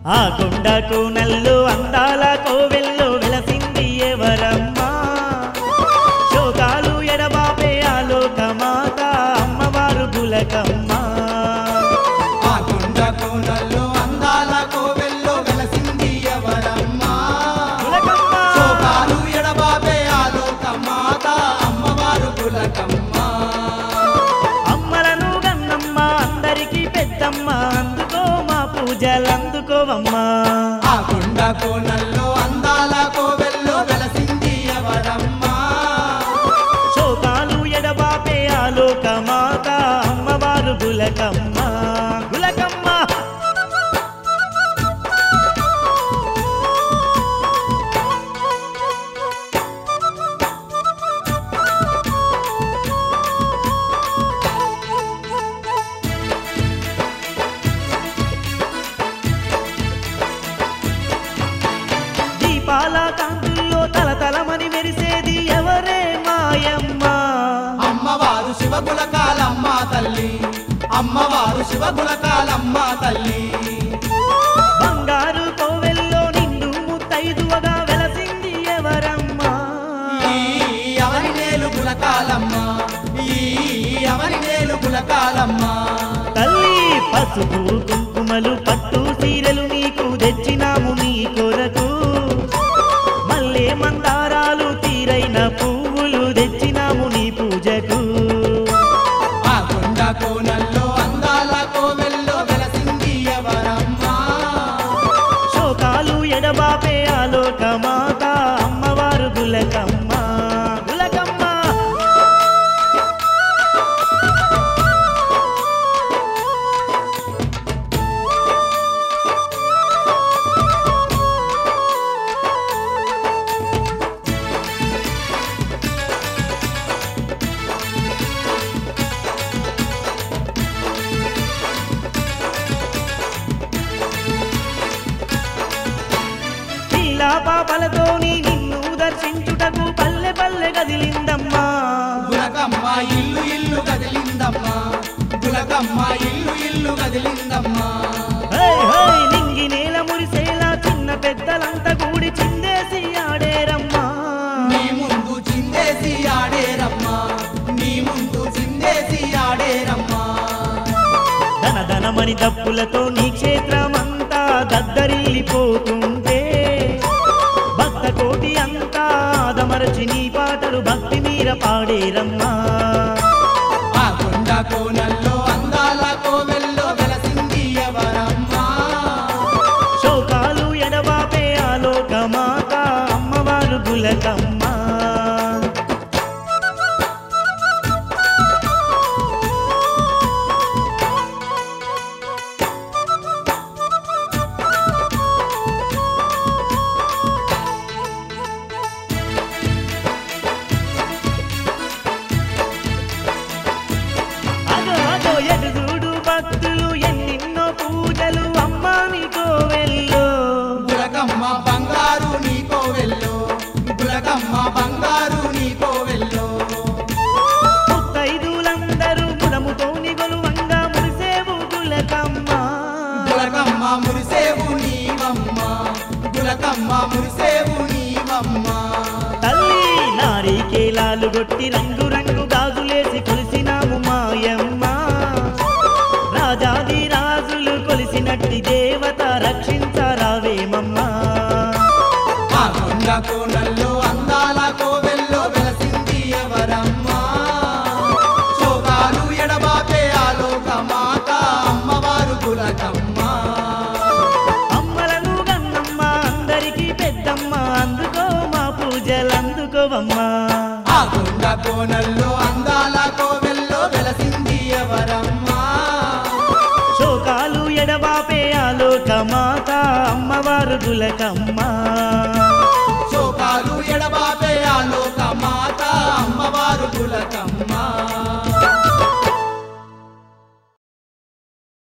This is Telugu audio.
ఆ కొండకు నల్లు అందాల కోవెల్లో వెలసింది ఎవరమ్మా శోకాలు ఎడబాపే ఆలోకమాత అమ్మవారు గులకమ్మ ఆ కొండ కోనల్లో అందాల కోవెల్లో వెలసింది ఎవరమ్మా గులకమ్మ శోకాలు ఎడబాబే ఆలోక మాత అమ్మవారు కులకమ్మ అమ్మలను గన్నమ్మ అందరికీ పెద్దమ్మ అందుకో మా పూజలందుకోవమ్మా ఆ కొండ కోనల్లో అందాల కోవెల్లో వెలసింది ఎవరమ్మా శోకాలు ఎడబాపే ఆలోకమాత అమ్మవారు గులకమ్మ గులకమ్మ దీపాల కాంతుల్లో తలతలమని మెరిసేది ఎవరే మాయమ్మ అమ్మవారు శివగులకాలమ్మ తల్లి అమ్మవారు శివగులకాలమ్మ తల్లి బంగారు కోవెల్లో నిండు ముత్తైదువగా వెలసింది ఎవరమ్మా ఈ అవని నేలు గులకాలమ్మ ఈ అవని నేలు గులకాలమ్మ తల్లి పసుపు కుంకుమలు పట్టు సీరలు నీకు తెచ్చినాము నీ కొరకు మల్లె మందారాలు తీరైన పువ్వులు తెచ్చినాము నీ పూజకు ఆ కొండ కోనల్లో అందాల కోవెల్లో వెలసింది ఎవరమ్మా శోకాలు ఎడబాపే ఆలోకమాత అమ్మవారు గులకమ్మ గులకమ్మ ఇలా పాపలతోని నిన్ను దర్శించుటకు పల్లె పల్లె కదిలిందమ్మా గులకమ్మ ఇల్లు ఇల్లు కదిలిందమ్మా గులకమ్మ ఇల్లు ఇల్లు కదిలిందమ్మా హై హై నింగి నేల మురిసేలా చిన్న పెద్దలంతా కూడి చిందేసి ఆడేరమ్మా నీ ముందు చిందేసి ఆడేరమ్మా నీ ముందు చిందేసి ఆడేరమ్మా ధన ధనమని దప్పులతో నీ క్షేత్రమంతా దద్దరిల్లిపోతుంటే భక్త కోటి అంతా ఆదమరచి నీ పాటలు భక్తి మీర పాడేరమ్మా ఆ కొండ కోనల్లో అందాల కోవెల్లో వెలసింది ఎవరమ్మా శోకాలు ఎడబాపే ఆలోకమాత అమ్మవారు గులకమ్మ అగో అగో ఎటు చూడు భక్తులు ఎన్నెన్నో పూజలు అమ్మాని కోవెల్లో గులకమ్మ బంగారు నీ కోవెల్లో గులకమ్మ బంగారు నీ కోవెల్లో ముత్తైదులందరూ ముదముతోని గొలువంగా మురిసేవు గులకమ్మ గులకమ్మ మురిసేవు నీవమ్మ గులకమ్మ మురిసేవు నీవమ్మ తల్లి నారీకేలాలు గొట్టి రంగు రంగు గాజులేసి కొలిసినాము మాయమ్మ రాజాది రాజులు కొలిసినట్టి దేవత రక్షించరావేమమ్మా ఆ కొండ కోనల్లో అందాల కోవెల్లో వెలసింది ఎవరమ్మా శోకాలు ఎడబాపే ఆలోక మాత అమ్మవారు గులకమ్మ అమ్మలను గన్నమ్మ అందరికీ పెద్దమ్మ అందుకో మా పూజలందుకోవమ్మా ఆ కొండ కోనల్లో అందాల కోవెల్లో వెలసింది ఎవరమ్మా శోకాలు ఎడబాపే ఆలోకమాత అమ్మవారు గులకమ్మ శోకాలు ఎడబాపే